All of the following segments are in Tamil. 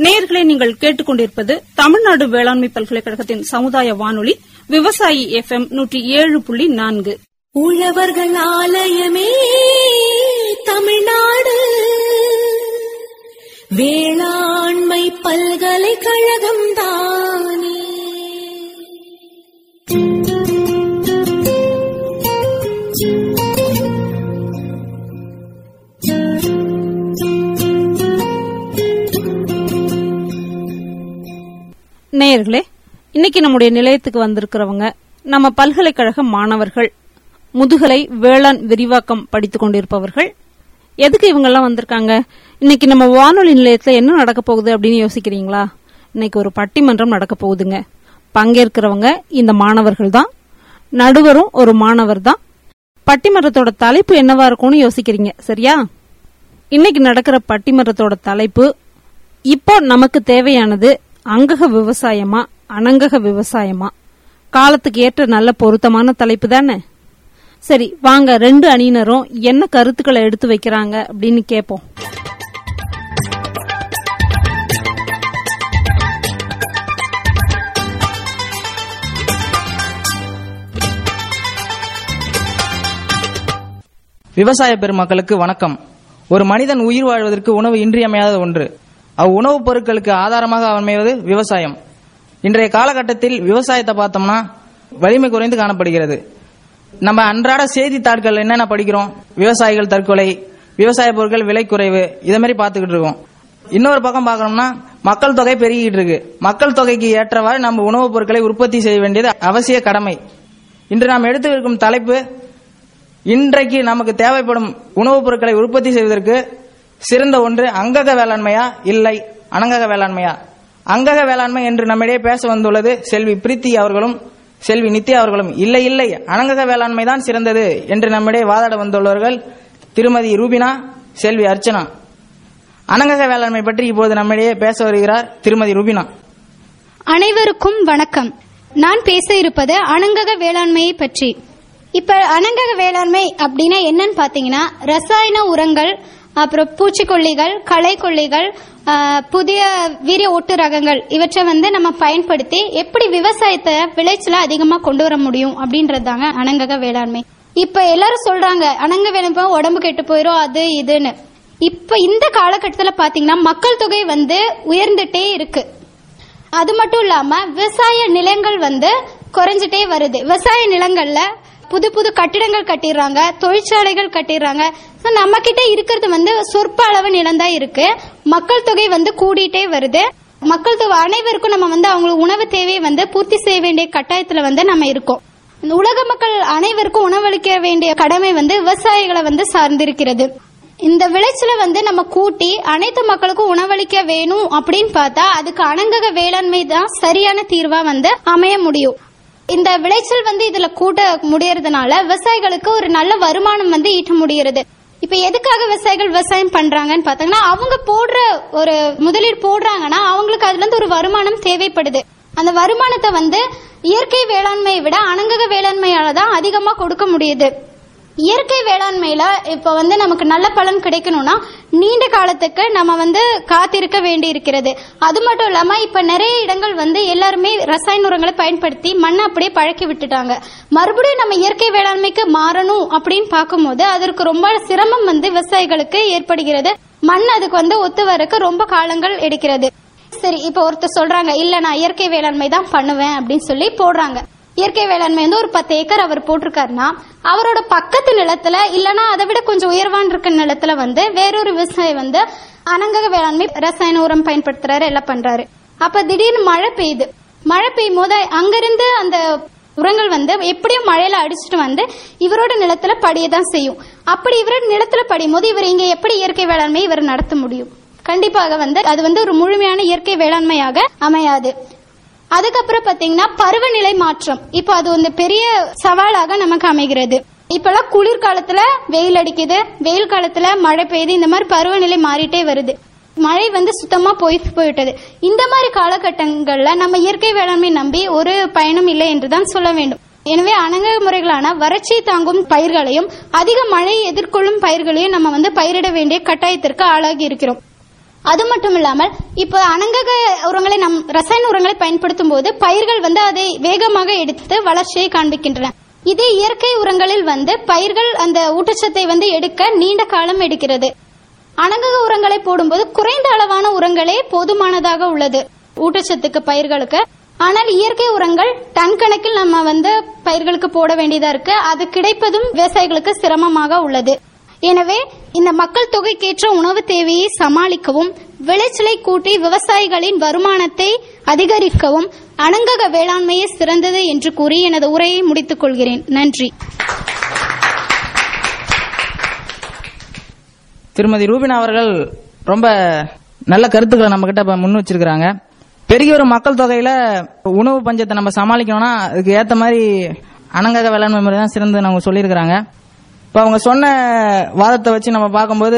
நேயர்களை நீங்கள் கேட்டுக்கொண்டிருப்பது தமிழ்நாடு வேளாண்மை பல்கலைக்கழகத்தின் சமுதாய வானொலி விவசாயி எஃப் எம் நூற்றி ஏழு புள்ளி நான்கு உழவர்கள் ஆலயமே தமிழ்நாடு வேளாண்மை பல்கலைக்கழகம் தானே நேயர்களே இன்னைக்கு நம்முடைய நிலையத்துக்கு வந்திருக்கிறவங்க நம்ம பல்கலைக்கழக மாணவர்கள் முதுகலை வேளாண் விரிவாக்கம் படித்துக் கொண்டிருப்பவர்கள் எதுக்கு இவங்கெல்லாம் வந்திருக்காங்க இன்னைக்கு நம்ம வானொலி நிலையத்துல என்ன நடக்க போகுது அப்படின்னு யோசிக்கிறீங்களா இன்னைக்கு ஒரு பட்டிமன்றம் நடக்க போகுதுங்க பங்கேற்கிறவங்க இந்த மாணவர்கள் தான் நடுவரும் ஒரு மாணவர் தான் பட்டிமன்றத்தோட தலைப்பு என்னவா இருக்கும்னு யோசிக்கிறீங்க சரியா இன்னைக்கு நடக்கிற பட்டிமன்றத்தோட தலைப்பு இப்போ நமக்கு தேவையானது அங்கக விவசாயமா அனங்கக விவசாயமா காலத்துக்கு ஏற்ற நல்ல பொருத்தமான தலைப்பு தானே சரி வாங்க ரெண்டு அணியினரும் என்ன கருத்துக்களை எடுத்து வைக்கிறாங்க அப்படின்னு கேட்போம் விவசாய பெருமக்களுக்கு வணக்கம் ஒரு மனிதன் உயிர் வாழ்வதற்கு உணவு இன்றியமையாத ஒன்று அவ் உணவுப் பொருட்களுக்கு ஆதாரமாக அமைவது விவசாயம் இன்றைய காலகட்டத்தில் விவசாயத்தை பார்த்தோம்னா வலிமை குறைந்து காணப்படுகிறது நம்ம அன்றாட செய்தித்தாட்கள் என்னென்ன படிக்கிறோம் விவசாயிகள் தற்கொலை விவசாய பொருட்கள் விலை குறைவு இதை மாதிரி பார்த்துக்கிட்டு இருக்கோம் இன்னொரு பக்கம் பார்க்கணும்னா மக்கள் தொகை பெருகிட்டு இருக்கு மக்கள் தொகைக்கு ஏற்றவாறு நம்ம உணவுப் பொருட்களை உற்பத்தி செய்ய வேண்டியது அவசிய கடமை இன்று நாம் எடுத்துக்கும் தலைப்பு இன்றைக்கு நமக்கு தேவைப்படும் உணவுப் பொருட்களை உற்பத்தி செய்வதற்கு சிறந்த ஒன்று அங்கக வேளாண்மையா இல்லை அனங்கக வேளாண்மையா அங்கக வேளாண்மை என்று நம்மிடையே பேச வந்துள்ளது செல்வி பிரீத்தி அவர்களும் செல்வி நித்யா அவர்களும் இல்லை இல்லை அனங்கக வேளாண்மை தான் சிறந்தது என்று நம்மிடையே வாதாட வந்துள்ளவர்கள் திருமதி ரூபினா செல்வி அர்ச்சனா அனங்கக வேளாண்மை பற்றி இப்போது நம்மிடையே பேச வருகிறார் திருமதி ரூபினா அனைவருக்கும் வணக்கம் நான் பேச இருப்பது அனங்கக வேளாண்மையை பற்றி இப்ப அனங்கக வேளாண்மை அப்படின்னா என்னன்னு பாத்தீங்கன்னா ரசாயன உரங்கள் அப்புறம் பூச்சிக்கொல்லிகள் களைக்கொல்லிகள் ஆஹ், புதிய வீரிய ஒட்டு ரகங்கள் இவற்றை வந்து நம்ம பயன்படுத்தி எப்படி விவசாயத்தை விளைச்சல அதிகமா கொண்டு வர முடியும் அப்படின்றதாங்க அனங்கக வேளாண்மை இப்ப எல்லாரும் சொல்றாங்க அனங்க வேளாண்மை உடம்பு கெட்டு போயிரும் அது இதுன்னு இப்ப இந்த காலகட்டத்துல பாத்தீங்கன்னா மக்கள் தொகை வந்து உயர்ந்துட்டே இருக்கு அது மட்டும் இல்லாம விவசாய நிலங்கள் வந்து குறைஞ்சிட்டே வருது விவசாய நிலங்கள்ல புது புது கட்டிடங்கள் கட்டிடுறாங்க தொழிற்சாலைகள் கட்டிடுறாங்க So, நம்ம கிட்ட இருக்கிறது வந்து சொற்ப அளவு நிலம் தான் இருக்கு மக்கள் தொகை வந்து கூடிட்டே வருது மக்கள் தொகை அனைவருக்கும் நம்ம வந்து அவங்களுக்கு உணவு தேவையை வந்து பூர்த்தி செய்ய வேண்டிய கட்டாயத்துல வந்து நம்ம இருக்கோம் இந்த உலக மக்கள் அனைவருக்கும் உணவளிக்க வேண்டிய கடமை வந்து விவசாயிகளை வந்து சார்ந்திருக்கிறது இந்த விளைச்சலை வந்து நம்ம கூட்டி அனைத்து மக்களுக்கும் உணவளிக்க வேணும் அப்படின்னு பார்த்தா அதுக்கு அனங்கக வேளாண்மை தான் சரியான தீர்வா வந்து அமைய முடியும் இந்த விளைச்சல் வந்து இதுல கூட்ட முடியறதுனால விவசாயிகளுக்கு ஒரு நல்ல வருமானம் வந்து ஈட்ட முடிகிறது இப்ப எதுக்காக விவசாயிகள் விவசாயம் பண்றாங்கன்னு பாத்தீங்கன்னா அவங்க போடுற ஒரு முதலீடு போடுறாங்கன்னா அவங்களுக்கு அதுல இருந்து ஒரு வருமானம் தேவைப்படுது அந்த வருமானத்தை வந்து இயற்கை வேளாண்மையை விட அனங்கக வேளாண்மையால தான் அதிகமா கொடுக்க முடியுது இயற்கை வேளாண்மையில இப்ப வந்து நமக்கு நல்ல பலன் கிடைக்கணும்னா நீண்ட காலத்துக்கு நம்ம வந்து காத்திருக்க வேண்டி இருக்கிறது அது மட்டும் இல்லாம இப்ப நிறைய இடங்கள் வந்து எல்லாருமே ரசாயன உரங்களை பயன்படுத்தி மண்ணை அப்படியே பழக்கி விட்டுட்டாங்க மறுபடியும் நம்ம இயற்கை வேளாண்மைக்கு மாறணும் அப்படின்னு பார்க்கும்போது அதற்கு ரொம்ப சிரமம் வந்து விவசாயிகளுக்கு ஏற்படுகிறது மண் அதுக்கு வந்து ஒத்து வரக்கு ரொம்ப காலங்கள் எடுக்கிறது சரி இப்ப ஒருத்தர் சொல்றாங்க இல்ல நான் இயற்கை வேளாண்மை தான் பண்ணுவேன் அப்படின்னு சொல்லி போடுறாங்க இயற்கை வேளாண்மை வந்து ஒரு பத்து ஏக்கர் அவர் போட்டிருக்காருன்னா அவரோட பக்கத்து நிலத்துல இல்லனா அதை விட கொஞ்சம் உயர்வான் இருக்க நிலத்துல வந்து வேறொரு விவசாயி வந்து அனங்கக வேளாண்மை ரசாயன உரம் பயன்படுத்துறாரு எல்லாம் பண்றாரு அப்ப திடீர்னு மழை பெய்யுது மழை பெய்யும் போது அங்கிருந்து அந்த உரங்கள் வந்து எப்படியும் மழையில அடிச்சுட்டு வந்து இவரோட நிலத்துல படியதான் செய்யும் அப்படி இவரோட நிலத்துல படியும் போது இவர் இங்க எப்படி இயற்கை வேளாண்மை இவர் நடத்த முடியும் கண்டிப்பாக வந்து அது வந்து ஒரு முழுமையான இயற்கை வேளாண்மையாக அமையாது அதுக்கப்புறம் பாத்தீங்கன்னா பருவநிலை மாற்றம் இப்போ அது வந்து பெரிய சவாலாக நமக்கு அமைகிறது இப்பெல்லாம் குளிர்காலத்துல வெயில் அடிக்குது வெயில் காலத்துல மழை பெய்யுது இந்த மாதிரி பருவநிலை மாறிட்டே வருது மழை வந்து சுத்தமா போய் போயிட்டது இந்த மாதிரி காலகட்டங்கள்ல நம்ம இயற்கை வேளாண்மை நம்பி ஒரு பயணம் இல்லை என்றுதான் சொல்ல வேண்டும் எனவே அணங்க முறைகளான வறட்சி தாங்கும் பயிர்களையும் அதிக மழையை எதிர்கொள்ளும் பயிர்களையும் நம்ம வந்து பயிரிட வேண்டிய கட்டாயத்திற்கு ஆளாகி இருக்கிறோம் அது மட்டும் இல்லாமல் இப்ப அனங்கக உரங்களை நம் ரசாயன உரங்களை பயன்படுத்தும் போது பயிர்கள் வந்து அதை வேகமாக எடுத்து வளர்ச்சியை காண்பிக்கின்றன இதே இயற்கை உரங்களில் வந்து பயிர்கள் அந்த ஊட்டச்சத்தை வந்து எடுக்க நீண்ட காலம் எடுக்கிறது அனங்கக உரங்களை போடும்போது குறைந்த அளவான உரங்களே போதுமானதாக உள்ளது ஊட்டச்சத்துக்கு பயிர்களுக்கு ஆனால் இயற்கை உரங்கள் டன் கணக்கில் நம்ம வந்து பயிர்களுக்கு போட வேண்டியதா இருக்கு அது கிடைப்பதும் விவசாயிகளுக்கு சிரமமாக உள்ளது எனவே இந்த மக்கள் தொகைக்கேற்ற உணவு தேவையை சமாளிக்கவும் விளைச்சலை கூட்டி விவசாயிகளின் வருமானத்தை அதிகரிக்கவும் அனங்கக வேளாண்மையே சிறந்தது என்று கூறி எனது உரையை முடித்துக் கொள்கிறேன் நன்றி திருமதி ரூபினா அவர்கள் ரொம்ப நல்ல கருத்துக்களை நம்ம கிட்ட முன் வச்சிருக்கிறாங்க பெரிய ஒரு மக்கள் தொகையில உணவு பஞ்சத்தை நம்ம சமாளிக்கணும்னா அதுக்கு ஏத்த மாதிரி அனங்கக வேளாண்மை முறை தான் சிறந்தது அவங்க சொல்லியிருக்கிறாங்க இப்ப அவங்க சொன்ன வாதத்தை வச்சு நம்ம பார்க்கும்போது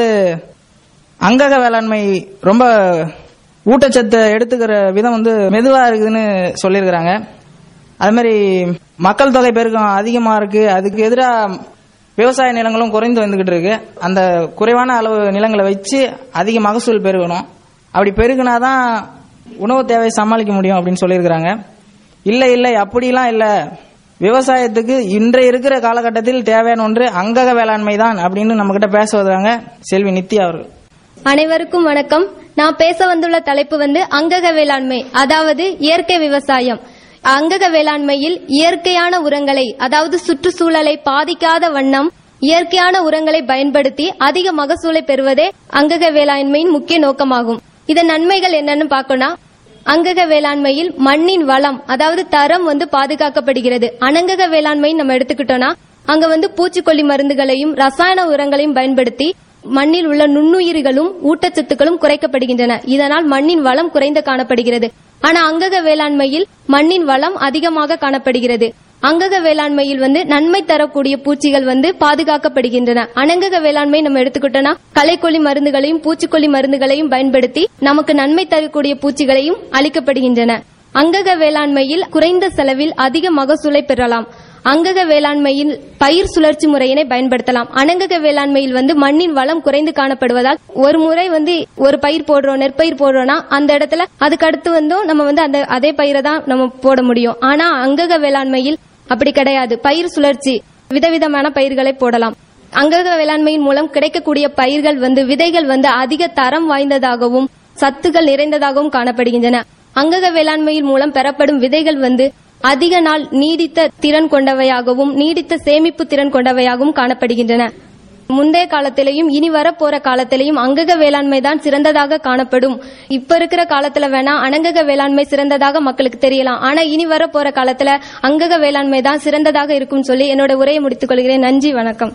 அங்கக வேளாண்மை ரொம்ப ஊட்டச்சத்தை எடுத்துக்கிற விதம் வந்து மெதுவா இருக்குதுன்னு சொல்லியிருக்கிறாங்க அது மாதிரி மக்கள் தொகை பெருக்கம் அதிகமா இருக்கு அதுக்கு எதிராக விவசாய நிலங்களும் குறைந்து வந்துகிட்டு இருக்கு அந்த குறைவான அளவு நிலங்களை வச்சு அதிக மகசூல் பெருகணும் அப்படி பெருகுனாதான் உணவு தேவையை சமாளிக்க முடியும் அப்படின்னு சொல்லியிருக்கிறாங்க இல்லை இல்லை அப்படிலாம் இல்லை விவசாயத்துக்கு இன்றைய இருக்கிற காலகட்டத்தில் தேவையான ஒன்று அங்கக வேளாண்மை தான் அப்படின்னு நம்ம கிட்ட பேச வருவாங்க செல்வி நித்யா அவர்கள் அனைவருக்கும் வணக்கம் நான் பேச வந்துள்ள தலைப்பு வந்து அங்கக வேளாண்மை அதாவது இயற்கை விவசாயம் அங்கக வேளாண்மையில் இயற்கையான உரங்களை அதாவது சுற்றுச்சூழலை பாதிக்காத வண்ணம் இயற்கையான உரங்களை பயன்படுத்தி அதிக மகசூலை பெறுவதே அங்கக வேளாண்மையின் முக்கிய நோக்கமாகும் இதன் நன்மைகள் என்னன்னு பார்க்கணும் அங்கக வேளாண்மையில் மண்ணின் வளம் அதாவது தரம் வந்து பாதுகாக்கப்படுகிறது அனங்கக வேளாண்மை நம்ம எடுத்துக்கிட்டோம்னா அங்க வந்து பூச்சிக்கொல்லி மருந்துகளையும் ரசாயன உரங்களையும் பயன்படுத்தி மண்ணில் உள்ள நுண்ணுயிரிகளும் ஊட்டச்சத்துக்களும் குறைக்கப்படுகின்றன இதனால் மண்ணின் வளம் குறைந்து காணப்படுகிறது ஆனா அங்கக வேளாண்மையில் மண்ணின் வளம் அதிகமாக காணப்படுகிறது அங்கக வேளாண்மையில் வந்து நன்மை தரக்கூடிய பூச்சிகள் வந்து பாதுகாக்கப்படுகின்றன அனங்கக வேளாண்மை நம்ம எடுத்துக்கிட்டோம்னா களைக்கொல்லி மருந்துகளையும் பூச்சிக்கொல்லி மருந்துகளையும் பயன்படுத்தி நமக்கு நன்மை தரக்கூடிய பூச்சிகளையும் அளிக்கப்படுகின்றன அங்கக வேளாண்மையில் குறைந்த செலவில் அதிக மகசூலை பெறலாம் அங்கக வேளாண்மையில் பயிர் சுழற்சி முறையினை பயன்படுத்தலாம் அனங்கக வேளாண்மையில் வந்து மண்ணின் வளம் குறைந்து காணப்படுவதால் ஒரு முறை வந்து ஒரு பயிர் போடுறோம் நெற்பயிர் போடுறோம்னா அந்த இடத்துல அதுக்கு அடுத்து வந்தும் நம்ம வந்து அந்த அதே பயிரை தான் நம்ம போட முடியும் ஆனா அங்கக வேளாண்மையில் அப்படி கிடையாது பயிர் சுழற்சி விதவிதமான பயிர்களை போடலாம் அங்கக வேளாண்மையின் மூலம் கிடைக்கக்கூடிய பயிர்கள் வந்து விதைகள் வந்து அதிக தரம் வாய்ந்ததாகவும் சத்துக்கள் நிறைந்ததாகவும் காணப்படுகின்றன அங்கக வேளாண்மையின் மூலம் பெறப்படும் விதைகள் வந்து அதிக நாள் நீடித்த திறன் கொண்டவையாகவும் நீடித்த சேமிப்பு திறன் கொண்டவையாகவும் காணப்படுகின்றன முந்தைய காலத்திலையும் இனி வரப்போற காலத்திலையும் அங்கக வேளாண்மை தான் சிறந்ததாக காணப்படும் இப்ப இருக்கிற காலத்துல வேணா அனங்கக வேளாண்மை சிறந்ததாக மக்களுக்கு தெரியலாம் ஆனா இனி வரப்போற காலத்துல அங்கக வேளாண்மை தான் சிறந்ததாக இருக்கும் சொல்லி என்னோட உரையை முடித்துக் கொள்கிறேன் நன்றி வணக்கம்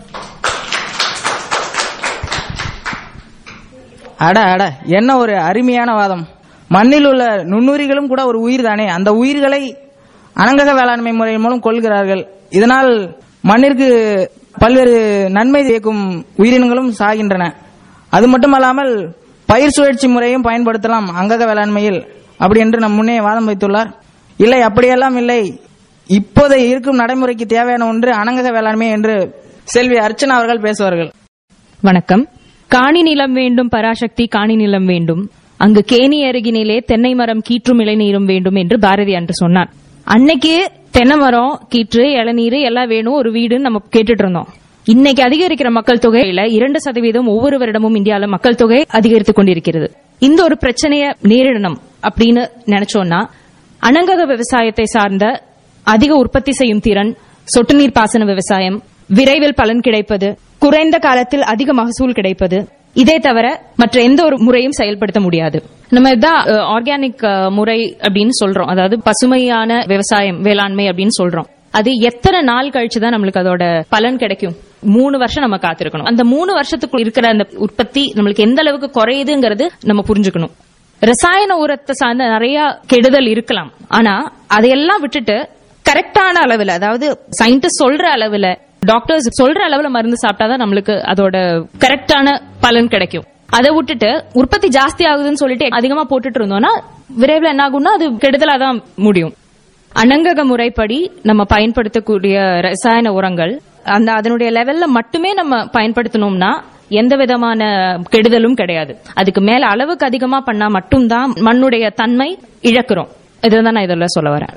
அட அட என்ன ஒரு அருமையான வாதம் மண்ணில் உள்ள நுண்ணுயிரிகளும் கூட ஒரு உயிர் தானே அந்த உயிர்களை அனங்கக வேளாண்மை முறை மூலம் கொள்கிறார்கள் இதனால் மண்ணிற்கு பல்வேறு நன்மை இயக்கும் உயிரினங்களும் சாகின்றன அது மட்டுமல்லாமல் பயிர் சுழற்சி முறையும் பயன்படுத்தலாம் அங்கக வேளாண்மையில் அப்படி என்று நம் முன்னே வாதம் வைத்துள்ளார் இல்லை அப்படியெல்லாம் இல்லை இப்போதைய இருக்கும் நடைமுறைக்கு தேவையான ஒன்று அனங்கக வேளாண்மை என்று செல்வி அர்ச்சனா அவர்கள் பேசுவார்கள் வணக்கம் காணி நிலம் வேண்டும் பராசக்தி காணி நிலம் வேண்டும் அங்கு கேணி அருகினிலே தென்னை மரம் கீற்றும் இளநீரும் வேண்டும் என்று பாரதி அன்று சொன்னார் அன்னைக்கு தென்னை மரம் கீற்று இளநீர் எல்லாம் வேணும் ஒரு வீடுன்னு நம்ம கேட்டுட்டு இருந்தோம் இன்னைக்கு அதிகரிக்கிற மக்கள் தொகையில இரண்டு சதவீதம் ஒவ்வொரு வருடமும் இந்தியால மக்கள் தொகை அதிகரித்துக் கொண்டிருக்கிறது இந்த ஒரு பிரச்சனைய நேரிடணும் அப்படின்னு நினைச்சோம்னா அனங்கக விவசாயத்தை சார்ந்த அதிக உற்பத்தி செய்யும் திறன் சொட்டு நீர் பாசன விவசாயம் விரைவில் பலன் கிடைப்பது குறைந்த காலத்தில் அதிக மகசூல் கிடைப்பது இதே தவிர மற்ற எந்த ஒரு முறையும் செயல்படுத்த முடியாது நம்ம இதான் ஆர்கானிக் முறை அப்படின்னு சொல்றோம் அதாவது பசுமையான விவசாயம் வேளாண்மை அப்படின்னு சொல்றோம் அது எத்தனை நாள் கழிச்சு தான் நம்மளுக்கு அதோட பலன் கிடைக்கும் மூணு வருஷம் நம்ம காத்திருக்கணும் அந்த மூணு வருஷத்துக்குள்ள இருக்கிற அந்த உற்பத்தி நம்மளுக்கு எந்த அளவுக்கு குறையுதுங்கிறது நம்ம புரிஞ்சுக்கணும் ரசாயன உரத்தை சார்ந்த நிறைய கெடுதல் இருக்கலாம் ஆனா அதையெல்லாம் விட்டுட்டு கரெக்டான அளவுல அதாவது சயின்டிஸ்ட் சொல்ற அளவுல டாக்டர்ஸ் சொல்ற அளவுல மருந்து சாப்பிட்டாதான் நம்மளுக்கு அதோட கரெக்டான பலன் கிடைக்கும் அதை விட்டுட்டு உற்பத்தி ஜாஸ்தி ஆகுதுன்னு சொல்லிட்டு அதிகமா போட்டுட்டு இருந்தோம்னா விரைவில் என்ன ஆகும்னா அது கெடுதலா தான் முடியும் அனங்கக முறைப்படி நம்ம பயன்படுத்தக்கூடிய ரசாயன உரங்கள் அந்த அதனுடைய லெவல்ல மட்டுமே நம்ம பயன்படுத்தணும்னா எந்த விதமான கெடுதலும் கிடையாது அதுக்கு மேல அளவுக்கு அதிகமா பண்ணா மட்டும்தான் மண்ணுடைய தன்மை இழக்கிறோம் இதுதான் நான் இதெல்லாம் சொல்ல வரேன்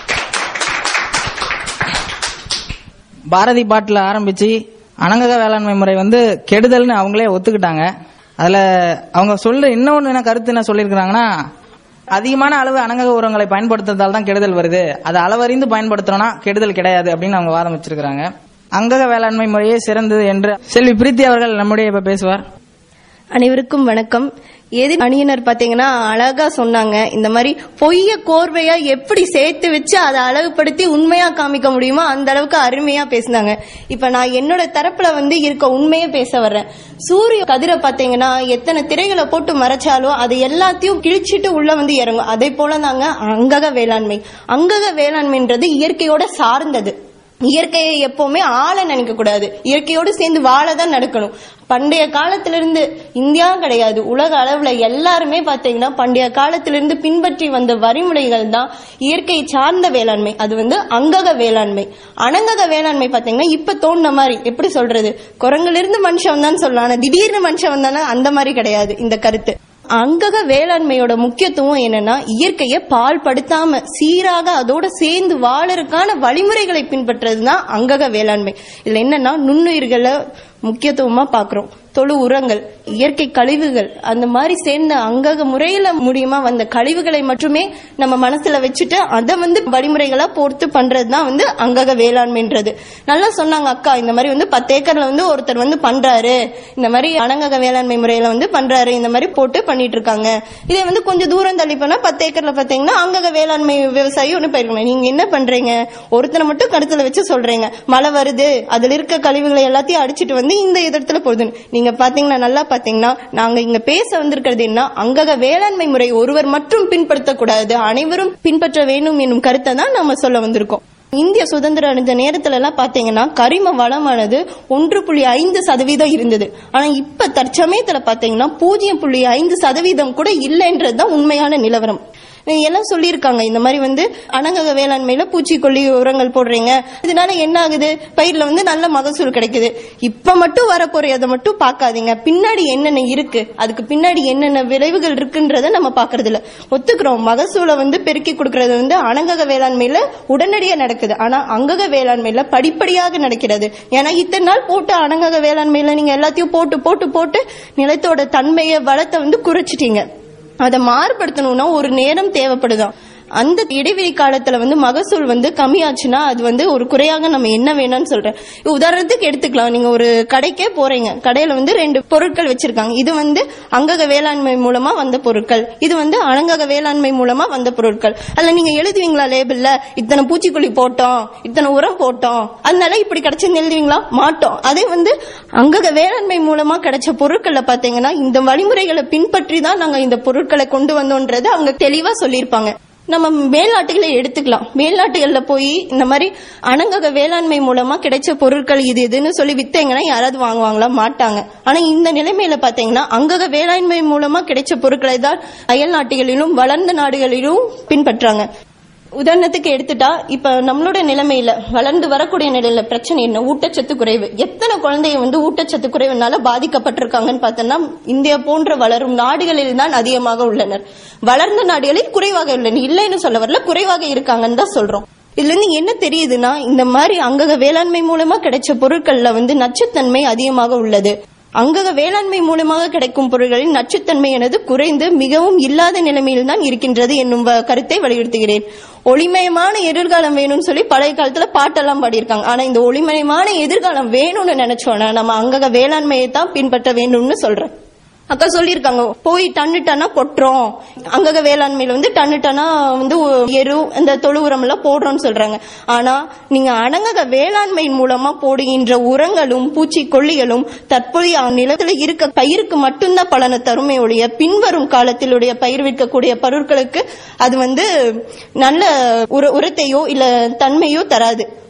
பாரதி பாட்டுல ஆரம்பிச்சு அனங்கக வேளாண்மை முறை வந்து கெடுதல்னு அவங்களே ஒத்துக்கிட்டாங்க அதுல அவங்க சொல்ற இன்னொன்னு என்ன கருத்து என்ன சொல்லியிருக்கிறாங்கன்னா அதிகமான அளவு அனங்கக உரங்களை பயன்படுத்துறதால தான் கெடுதல் வருது அதை அளவறிந்து பயன்படுத்துறோம்னா கெடுதல் கிடையாது அப்படின்னு அவங்க வாதம் வச்சிருக்கிறாங்க அங்கக வேளாண்மை முறையே சிறந்தது என்று செல்வி பிரீத்தி அவர்கள் நம்முடைய இப்ப பேசுவார் அனைவருக்கும் வணக்கம் எதிர் அணியினர் பாத்தீங்கன்னா அழகா சொன்னாங்க இந்த மாதிரி பொய்ய கோர்வையா எப்படி சேர்த்து வச்சு அதை அழகுபடுத்தி உண்மையா காமிக்க முடியுமோ அந்த அளவுக்கு அருமையா பேசினாங்க இப்ப நான் என்னோட தரப்புல வந்து இருக்க உண்மையை பேச வர்றேன் சூரிய கதிரை பாத்தீங்கன்னா எத்தனை திரைகளை போட்டு மறைச்சாலும் அது எல்லாத்தையும் கிழிச்சிட்டு உள்ள வந்து இறங்கும் அதே போல தாங்க அங்கக வேளாண்மை அங்கக வேளாண்மைன்றது இயற்கையோட சார்ந்தது இயற்கையை எப்பவுமே ஆள நினைக்க கூடாது இயற்கையோடு சேர்ந்து வாழ தான் நடக்கணும் பண்டைய காலத்திலிருந்து இந்தியா கிடையாது உலக அளவுல எல்லாருமே பாத்தீங்கன்னா பண்டைய காலத்திலிருந்து பின்பற்றி வந்த வழிமுறைகள் தான் இயற்கை சார்ந்த வேளாண்மை அது வந்து அங்கக வேளாண்மை அனங்கக வேளாண்மை பாத்தீங்கன்னா இப்ப தோணுன மாதிரி எப்படி சொல்றது குரங்குல இருந்து மனுஷன் வந்தான்னு சொல்லலாம் ஆனா திடீர்னு மனுஷன் வந்தானா அந்த மாதிரி கிடையாது இந்த கருத்து அங்கக வேளாண்மையோட முக்கியத்துவம் என்னன்னா இயற்கையை பால்படுத்தாம சீராக அதோட சேர்ந்து வாழறதுக்கான வழிமுறைகளை பின்பற்றுறதுதான் அங்கக வேளாண்மை இதுல என்னன்னா நுண்ணுயிர்களை முக்கியத்துவமா பாக்குறோம் தொழு உரங்கள் இயற்கை கழிவுகள் அந்த மாதிரி சேர்ந்த அங்கக முறையில மூலியமா வந்த கழிவுகளை மட்டுமே நம்ம மனசுல வச்சுட்டு அதை வந்து வழிமுறைகளா போர்த்து பண்றதுதான் வந்து அங்கக வேளாண்மைன்றது நல்லா சொன்னாங்க அக்கா இந்த மாதிரி வந்து பத்து ஏக்கர்ல வந்து ஒருத்தர் வந்து பண்றாரு இந்த மாதிரி அனங்கக வேளாண்மை முறையில வந்து பண்றாரு இந்த மாதிரி போட்டு பண்ணிட்டு இருக்காங்க இதே வந்து கொஞ்சம் தூரம் தள்ளி போனா பத்து ஏக்கர்ல பாத்தீங்கன்னா அங்கக வேளாண்மை விவசாயி ஒண்ணு போயிருக்கணும் நீங்க என்ன பண்றீங்க ஒருத்தனை மட்டும் கருத்துல வச்சு சொல்றீங்க மழை வருது அதுல இருக்க கழிவுகளை எல்லாத்தையும் அடிச்சிட்டு வந்து இந்த இடத்துல போகுதுன்னு நீங்க பாத்தீங்கன்னா நல்லா பாத்தீங்கன்னா நாங்க இங்க பேச வந்திருக்கிறது என்ன அங்கக வேளாண்மை முறை ஒருவர் மட்டும் பின்பற்றக்கூடாது அனைவரும் பின்பற்ற வேண்டும் என்னும் கருத்தை தான் நாம சொல்ல வந்திருக்கோம் இந்திய சுதந்திரம் அடைஞ்ச நேரத்துல எல்லாம் பாத்தீங்கன்னா கரிம வளமானது ஒன்று புள்ளி ஐந்து சதவீதம் இருந்தது ஆனா இப்ப தற்சமயத்துல பாத்தீங்கன்னா பூஜ்ஜியம் புள்ளி ஐந்து சதவீதம் கூட இல்லைன்றதுதான் உண்மையான நிலவரம் எல்லாம் சொல்லியிருக்காங்க இந்த மாதிரி வந்து அனங்கக வேளாண்மையில பூச்சிக்கொல்லி உரங்கள் போடுறீங்க இதனால என்ன ஆகுது பயிர்ல வந்து நல்ல மகசூல் கிடைக்குது இப்ப மட்டும் வரப்போற அதை மட்டும் பார்க்காதீங்க பின்னாடி என்னென்ன இருக்கு அதுக்கு பின்னாடி என்னென்ன விளைவுகள் இருக்குன்றத நம்ம பாக்குறது இல்ல ஒத்துக்கிறோம் மகசூலை வந்து பெருக்கி கொடுக்கறது வந்து அனங்கக வேளாண்மையில உடனடியா நடக்குது ஆனா அங்கக வேளாண்மையில படிப்படியாக நடக்கிறது ஏன்னா இத்தனை நாள் போட்டு அனங்கக வேளாண்மையில நீங்க எல்லாத்தையும் போட்டு போட்டு போட்டு நிலத்தோட தன்மையை வளத்தை வந்து குறைச்சிட்டீங்க அதை மாறுபடுத்தணும்னா ஒரு நேரம் தேவைப்படுதான் அந்த இடைவெளி காலத்துல வந்து மகசூல் வந்து கம்மியாச்சுன்னா அது வந்து ஒரு குறையாக நம்ம என்ன வேணும்னு சொல்றேன் உதாரணத்துக்கு எடுத்துக்கலாம் நீங்க ஒரு கடைக்கே போறீங்க கடையில வந்து ரெண்டு பொருட்கள் வச்சிருக்காங்க இது வந்து அங்கக வேளாண்மை மூலமா வந்த பொருட்கள் இது வந்து அனங்கக வேளாண்மை மூலமா வந்த பொருட்கள் அதுல நீங்க எழுதுவீங்களா லேபிள்ல இத்தனை பூச்சிக்கொல்லி போட்டோம் இத்தனை உரம் போட்டோம் அதனால இப்படி கிடைச்சுன்னு எழுதுவீங்களா மாட்டோம் அதே வந்து அங்கக வேளாண்மை மூலமா கிடைச்ச பொருட்கள்ல பாத்தீங்கன்னா இந்த வழிமுறைகளை பின்பற்றி தான் நாங்க இந்த பொருட்களை கொண்டு வந்தோன்றது அவங்க தெளிவா சொல்லியிருப்பாங்க நம்ம மேல்நாட்டுகளை எடுத்துக்கலாம் மேல்நாட்டுகள்ல போய் இந்த மாதிரி அனங்கக வேளாண்மை மூலமா கிடைச்ச பொருட்கள் இது இதுன்னு சொல்லி வித்தீங்கன்னா யாராவது வாங்குவாங்களா மாட்டாங்க ஆனா இந்த நிலைமையில பாத்தீங்கன்னா அங்கக வேளாண்மை மூலமா கிடைச்ச பொருட்களை தான் அயல் நாட்டுகளிலும் வளர்ந்த நாடுகளிலும் பின்பற்றாங்க உதாரணத்துக்கு எடுத்துட்டா இப்ப நம்மளோட நிலைமையில வளர்ந்து வரக்கூடிய நிலையில பிரச்சனை என்ன ஊட்டச்சத்து குறைவு எத்தனை குழந்தைய வந்து ஊட்டச்சத்து குறைவுனால பாதிக்கப்பட்டிருக்காங்கன்னு பார்த்தோம்னா இந்தியா போன்ற வளரும் நாடுகளில் தான் அதிகமாக உள்ளனர் வளர்ந்த நாடுகளில் குறைவாக உள்ளனர் இல்லைன்னு சொல்ல வரல குறைவாக இருக்காங்கன்னு தான் சொல்றோம் இதுல இருந்து என்ன தெரியுதுன்னா இந்த மாதிரி அங்கக வேளாண்மை மூலமா கிடைச்ச பொருட்கள்ல வந்து நச்சுத்தன்மை அதிகமாக உள்ளது அங்கக வேளாண்மை மூலமாக கிடைக்கும் பொருட்களின் நச்சுத்தன்மை எனது குறைந்து மிகவும் இல்லாத நிலைமையில் தான் இருக்கின்றது என்னும் வ- கருத்தை வலியுறுத்துகிறேன் ஒளிமயமான எதிர்காலம் வேணும்னு சொல்லி பழைய காலத்துல பாட்டெல்லாம் பாடியிருக்காங்க ஆனா இந்த ஒளிமயமான எதிர்காலம் வேணும்னு நினைச்சோன்னா நம்ம அங்கக வேளாண்மையை தான் பின்பற்ற வேண்டும்னு சொல்றேன் அக்கா சொல்லியிருக்காங்க போய் டன்னு டன்னா கொட்டுறோம் அங்கக வேளாண்மையில வந்து டன்னு டன்னா வந்து ஒ- எரு இந்த தொழு உரம் எல்லாம் போடுறோம்னு சொல்றாங்க ஆனா நீங்க அடங்கக வேளாண்மை மூலமா போடுகின்ற உரங்களும் பூச்சிக்கொல்லிகளும் தற்போதைய நிலத்துல இருக்க பயிருக்கு மட்டும்தான் பலனை தருமே ஒழிய பின்வரும் காலத்திலுடைய பயிர் விற்கக்கூடிய பொருட்களுக்கு அது வந்து நல்ல உர உரத்தையோ இல்ல தன்மையோ தராது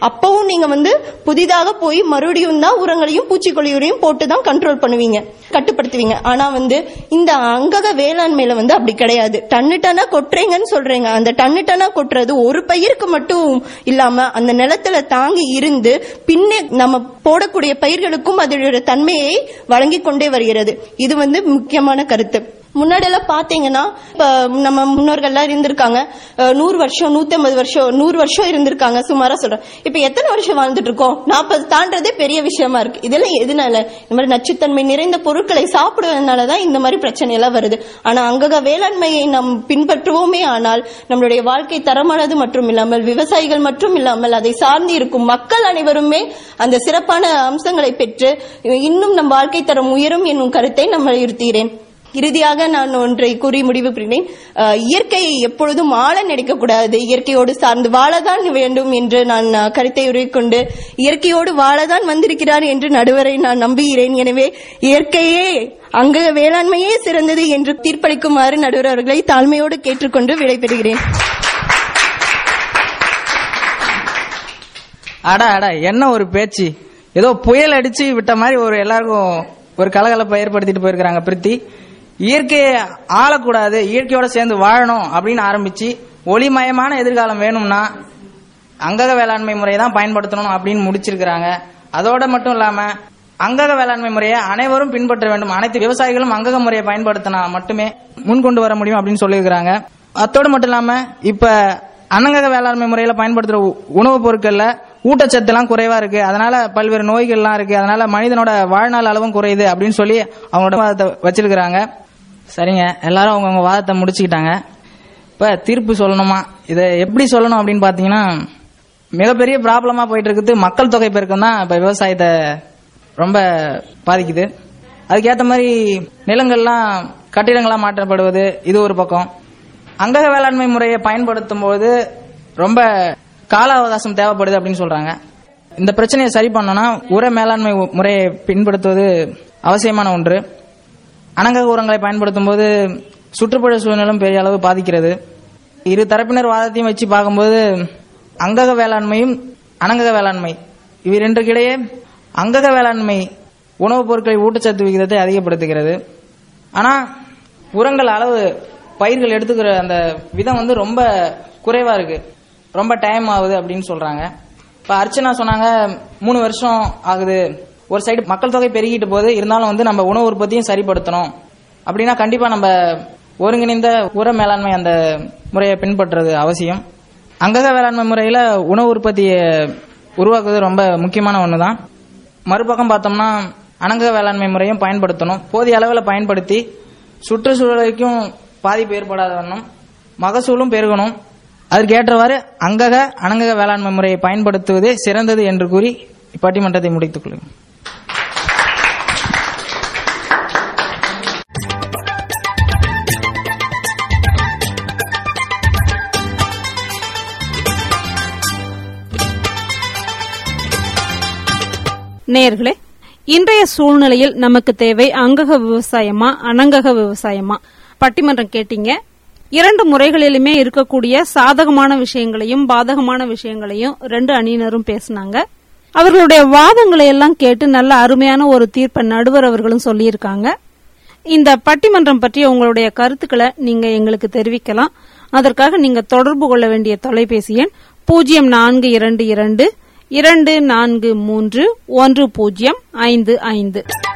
அப்பவும் நீங்க வந்து புதிதாக போய் மறுபடியும் தான் உரங்களையும் பூச்சிக்கொல்லியுரையும் போட்டு தான் கண்ட்ரோல் பண்ணுவீங்க கட்டுப்படுத்துவீங்க ஆனா வந்து இந்த அங்கக வேளாண்மையில வந்து அப்படி கிடையாது டன்னு டன்னா கொட்டுறீங்கன்னு சொல்றீங்க அந்த டன்னு டன்னா கொட்டுறது ஒரு பயிருக்கு மட்டும் இல்லாம அந்த நிலத்துல தாங்கி இருந்து பின்னே நம்ம போடக்கூடிய பயிர்களுக்கும் அதோட தன்மையை வழங்கி கொண்டே வருகிறது இது வந்து முக்கியமான கருத்து முன்னாடி எல்லாம் பாத்தீங்கன்னா இப்ப நம்ம முன்னோர்கள்லாம் இருந்திருக்காங்க அஹ், நூறு வருஷம் நூத்தி ஐம்பது வருஷம் நூறு வருஷம் இருந்திருக்காங்க சுமாரா சொல்றேன் இப்ப எத்தனை வருஷம் வாழ்ந்துட்டு இருக்கோம் நாற்பது தாண்டதே பெரிய விஷயமா இருக்கு இதெல்லாம் எதனால இந்த மாதிரி நச்சுத்தன்மை நிறைந்த பொருட்களை சாப்பிடுவதனாலதான் இந்த மாதிரி பிரச்சனை எல்லாம் வருது ஆனா அங்கக வேளாண்மையை நாம் பின்பற்றுவோமே ஆனால் நம்மளுடைய வாழ்க்கை தரமானது மற்றும் இல்லாமல் விவசாயிகள் மற்றும் இல்லாமல் அதை சார்ந்து இருக்கும் மக்கள் அனைவருமே அந்த சிறப்பான அம்சங்களை பெற்று இன்னும் நம் வாழ்க்கை தரம் உயரும் என்னும் கருத்தை நான் வலியுறுத்துகிறேன் இறுதியாக நான் ஒன்றை கூறி முடிவு பெறுகிறேன் அஹ், இயற்கையை எப்பொழுதும் ஆழ நினைக்கக்கூடாது இயற்கையோடு சார்ந்து வாழதான் வேண்டும் என்று நான் அஹ், கருத்தை உருவிக்கொண்டு இயற்கையோடு வாழதான் வந்திருக்கிறார் என்று நடுவரை நான் நம்புகிறேன் எனவே இயற்கையே அங்க வேளாண்மையே சிறந்தது என்று தீர்ப்பளிக்குமாறு நடுவர் அவர்களை தாழ்மையோடு கேட்டுக்கொண்டு விடைபெறுகிறேன் அடா அடா என்ன ஒரு பேச்சு ஏதோ புயல் அடிச்சு விட்ட மாதிரி ஒரு எல்லாருக்கும் ஒரு கலகலப்பை ஏற்படுத்திட்டு போயிருக்காங்க பிரித்தி இயற்கையை ஆளக்கூடாது இயற்கையோட சேர்ந்து வாழணும் அப்படின்னு ஆரம்பிச்சு ஒளிமயமான எதிர்காலம் வேணும்னா அங்கக வேளாண்மை முறையை தான் பயன்படுத்தணும் அப்படின்னு முடிச்சிருக்கிறாங்க அதோட மட்டும் இல்லாம அங்கக வேளாண்மை முறையை அனைவரும் பின்பற்ற வேண்டும் அனைத்து விவசாயிகளும் அங்கக முறையை பயன்படுத்தினா மட்டுமே முன் கொண்டு வர முடியும் அப்படின்னு சொல்லியிருக்கிறாங்க அத்தோடு மட்டும் இல்லாம இப்ப அன்னங்கக வேளாண்மை முறையில பயன்படுத்துற உ- உணவுப் பொருட்கள்ல ஊட்டச்சத்து எல்லாம் குறைவா இருக்கு அதனால பல்வேறு நோய்கள்லாம் இருக்கு அதனால மனிதனோட வாழ்நாள் அளவும் குறையுது அப்படின்னு சொல்லி அவங்களோட வாதத்தை வச்சிருக்கிறாங்க சரிங்க எல்லாரும் அவங்கவுங்க வாதத்தை முடிச்சுக்கிட்டாங்க இப்ப தீர்ப்பு சொல்லணுமா இதை எப்படி சொல்லணும் அப்படின்னு பாத்தீங்கன்னா மிகப்பெரிய ப்ராப்ளமா போயிட்டு இருக்குது மக்கள் தொகை பெருக்கம் தான் இப்ப விவசாயத்தை ரொம்ப பாதிக்குது அதுக்கேற்ற மாதிரி நிலங்கள்லாம் கட்டிடங்களா மாற்றப்படுவது இது ஒரு பக்கம் அங்கக வேளாண்மை முறையை பயன்படுத்தும் போது ரொம்ப கால அவகாசம் தேவைப்படுது அப்படின்னு சொல்றாங்க இந்த பிரச்சனையை சரி பண்ணணும்னா உர மேலாண்மை முறையை பின்படுத்துவது அவசியமான ஒன்று அனங்கக உரங்களை பயன்படுத்தும் போது சுற்றுப்புற சூழ்நிலும் பெரிய அளவு பாதிக்கிறது இரு தரப்பினர் வாதத்தையும் வச்சு பார்க்கும்போது அங்கக வேளாண்மையும் அனங்கக வேளாண்மை இவை ரெண்டுக்கிடையே அங்கக வேளாண்மை உணவுப் பொருட்களின் ஊட்டச்சத்து விகிதத்தை அதிகப்படுத்துகிறது ஆனா உரங்கள் அளவு பயிர்கள் எடுத்துக்கிற அந்த விதம் வந்து ரொம்ப குறைவா இருக்கு ரொம்ப டைம் ஆகுது அப்படின்னு சொல்றாங்க இப்ப அர்ச்சனா சொன்னாங்க மூணு வருஷம் ஆகுது ஒரு சைடு மக்கள் தொகை பெருகிட்டு போகுது இருந்தாலும் வந்து நம்ம உணவு உற்பத்தியும் சரிப்படுத்தணும் அப்படின்னா கண்டிப்பா நம்ம ஒருங்கிணைந்த உர மேலாண்மை அந்த முறையை பின்பற்றுறது அவசியம் அங்கக வேளாண்மை முறையில உணவு உற்பத்தியை உருவாக்குவது ரொம்ப முக்கியமான ஒண்ணுதான் மறுபக்கம் பார்த்தோம்னா அனங்கக வேளாண்மை முறையும் பயன்படுத்தணும் போதிய அளவில் பயன்படுத்தி சுற்றுச்சூழலுக்கும் பாதிப்பு ஏற்படாத வண்ணம் மகசூலும் பெருகணும் அதற்கு ஏற்றவாறு அங்கக அனங்கக வேளாண்மை முறையை பயன்படுத்துவதே சிறந்தது என்று கூறி இப்பட்டிமன்றத்தை முடித்துக் கொள்கிறேன் நேயர்களே இன்றைய சூழ்நிலையில் நமக்கு தேவை அங்கக விவசாயமா அனங்கக விவசாயமா பட்டிமன்றம் கேட்டீங்க இரண்டு முறைகளிலுமே இருக்கக்கூடிய சாதகமான விஷயங்களையும் பாதகமான விஷயங்களையும் ரெண்டு அணியினரும் பேசினாங்க அவர்களுடைய வாதங்களை எல்லாம் கேட்டு நல்ல அருமையான ஒரு தீர்ப்பை நடுவர் அவர்களும் சொல்லியிருக்காங்க இந்த பட்டிமன்றம் பற்றிய உங்களுடைய கருத்துக்களை நீங்க எங்களுக்கு தெரிவிக்கலாம் அதற்காக நீங்க தொடர்பு கொள்ள வேண்டிய தொலைபேசி எண் பூஜ்ஜியம் நான்கு இரண்டு இரண்டு இரண்டு நான்கு மூன்று ஒன்று பூஜ்ஜியம் ஐந்து ஐந்து